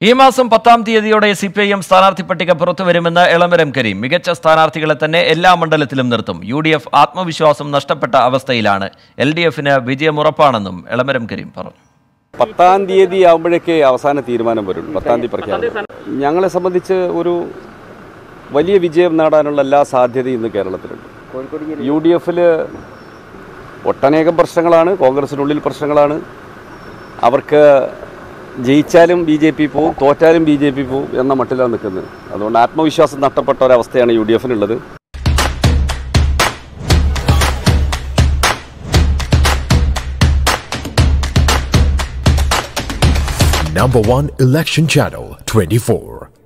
ഈ മാസം പത്താം തീയതിയോടെ സി പി ഐ എം സ്ഥാനാർത്ഥി പട്ടിക പുറത്തുവരുമെന്ന് എളമരം കരീം മികച്ച സ്ഥാനാർത്ഥികളെ തന്നെ എല്ലാ മണ്ഡലത്തിലും നിർത്തും യു ഡി എഫ് ആത്മവിശ്വാസം നഷ്ടപ്പെട്ട അവസ്ഥയിലാണ് എൽ ഡി എഫിന് വിജയമുറപ്പാണെന്നും എളമരം കരീം പറഞ്ഞു പത്താം തീയതി ആകുമ്പോഴേക്കേ അവസാന തീരുമാനം വരും പത്താം തീയതി പ്രഖ്യാപനം ഞങ്ങളെ സംബന്ധിച്ച് ഒരു വലിയ വിജയം നേടാനുള്ള എല്ലാ സാധ്യതയും ഇന്ന് കേരളത്തിലുണ്ട് യു ഡി എഫിൽ ഒട്ടനേകം പ്രശ്നങ്ങളാണ് കോൺഗ്രസിനുള്ളിൽ പ്രശ്നങ്ങളാണ് അവർക്ക് ജയിച്ചാലും ബി ജെ പി പോവും തോറ്റാലും ബി ജെ പി പോവും എന്ന മട്ടിലാണ് നിൽക്കുന്നത് അതുകൊണ്ട് ആത്മവിശ്വാസം നഷ്ടപ്പെട്ട ഒരവസ്ഥയാണ് യു ഡി എഫിനുള്ളത് Number one election channel 24.